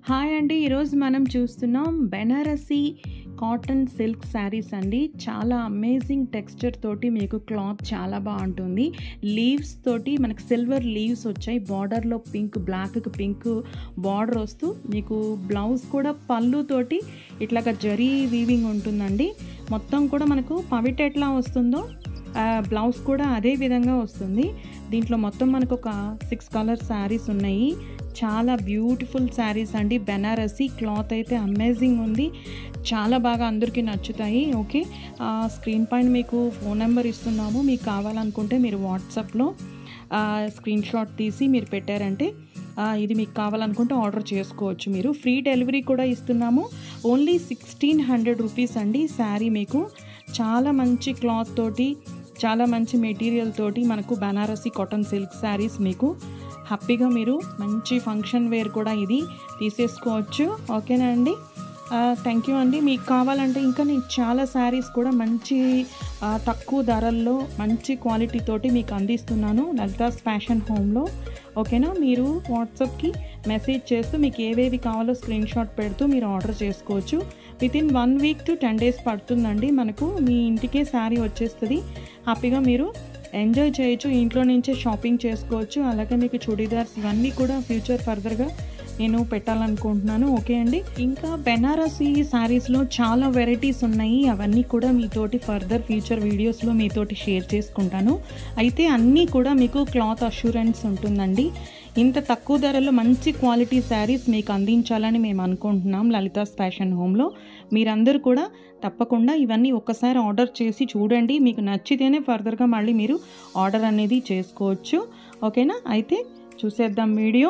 hi అండి ఈరోజు మనం చూస్తున్నాం బెనారసీ కాటన్ సిల్క్ శారీస్ అండి చాలా అమేజింగ్ టెక్స్చర్ తోటి మీకు క్లాత్ చాలా బాగుంటుంది లీవ్స్ తోటి మనకి సిల్వర్ లీవ్స్ వచ్చాయి బార్డర్లో పింక్ బ్లాక్కి పింక్ బార్డర్ వస్తూ మీకు బ్లౌజ్ కూడా పళ్ళు తోటి ఇట్లాగా జరీ వీవింగ్ ఉంటుందండి మొత్తం కూడా మనకు పవిట ఎట్లా వస్తుందో బ్లౌజ్ కూడా అదే విధంగా వస్తుంది దీంట్లో మొత్తం మనకు ఒక సిక్స్ కలర్ శారీస్ ఉన్నాయి చాలా బ్యూటిఫుల్ శారీస్ అండి బెనారసీ క్లాత్ అయితే అమేజింగ్ ఉంది చాలా బాగా అందరికీ నచ్చుతాయి ఓకే స్క్రీన్ పైన మీకు ఫోన్ నెంబర్ ఇస్తున్నాము మీకు కావాలనుకుంటే మీరు వాట్సాప్లో స్క్రీన్ షాట్ తీసి మీరు పెట్టారంటే ఇది మీకు కావాలనుకుంటే ఆర్డర్ చేసుకోవచ్చు మీరు ఫ్రీ డెలివరీ కూడా ఇస్తున్నాము ఓన్లీ సిక్స్టీన్ హండ్రెడ్ రూపీస్ అండి శారీ మీకు చాలా మంచి క్లాత్ తోటి చాలా మంచి మెటీరియల్ తోటి మనకు బనారసి కాటన్ సిల్క్ శారీస్ మీకు హ్యాపీగా మీరు మంచి ఫంక్షన్ వేర్ కూడా ఇది తీసేసుకోవచ్చు ఓకేనా అండి థ్యాంక్ యూ అండి మీకు కావాలంటే ఇంకా నేను చాలా శారీస్ కూడా మంచి తక్కువ ధరల్లో మంచి క్వాలిటీ తోటి మీకు అందిస్తున్నాను లలితాస్ ఫ్యాషన్ హోమ్లో ఓకేనా మీరు వాట్సాప్కి మెసేజ్ చేస్తూ మీకు ఏవేవి కావాలో స్క్రీన్ షాట్ పెడుతూ మీరు ఆర్డర్ చేసుకోవచ్చు within one week to ten days పడుతుందండి మనకు మీ ఇంటికే శారీ వచ్చేస్తుంది హ్యాపీగా మీరు ఎంజాయ్ చేయొచ్చు ఇంట్లో నుంచే షాపింగ్ చేసుకోవచ్చు అలాగే మీకు చుడీదార్స్ ఇవన్నీ కూడా ఫ్యూచర్ ఫర్దర్గా నేను పెట్టాలనుకుంటున్నాను ఓకే అండి ఇంకా బెనారసీ శారీస్లో చాలా వెరైటీస్ ఉన్నాయి అవన్నీ కూడా మీతోటి ఫర్దర్ ఫ్యూచర్ వీడియోస్లో మీతోటి షేర్ చేసుకుంటాను అయితే అన్నీ కూడా మీకు క్లాత్ అష్యూరెన్స్ ఉంటుందండి ఇంత తక్కువ ధరలో మంచి క్వాలిటీ శారీస్ మీకు అందించాలని మేము అనుకుంటున్నాం లలితాస్ ఫ్యాషన్ హోమ్లో మీరందరూ కూడా తప్పకుండా ఇవన్నీ ఒక్కసారి ఆర్డర్ చేసి చూడండి మీకు నచ్చితేనే ఫర్దర్గా మళ్ళీ మీరు ఆర్డర్ అనేది చేసుకోవచ్చు ఓకేనా అయితే చూసేద్దాం వీడియో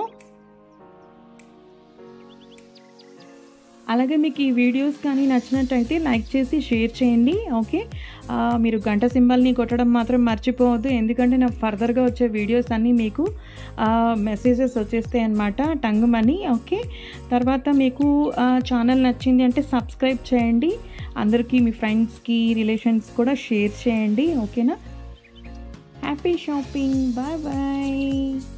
అలాగే మీకు ఈ వీడియోస్ కానీ నచ్చినట్టయితే లైక్ చేసి షేర్ చేయండి ఓకే మీరు గంట సింబల్ని కొట్టడం మాత్రం మర్చిపోవద్దు ఎందుకంటే నాకు ఫర్దర్గా వచ్చే వీడియోస్ అన్నీ మీకు మెసేజెస్ వచ్చేస్తాయి అనమాట టంగుమని ఓకే తర్వాత మీకు ఛానల్ నచ్చింది అంటే సబ్స్క్రైబ్ చేయండి అందరికీ మీ ఫ్రెండ్స్కి రిలేషన్స్ కూడా షేర్ చేయండి ఓకేనా హ్యాపీ షాపింగ్ బాయ్ బాయ్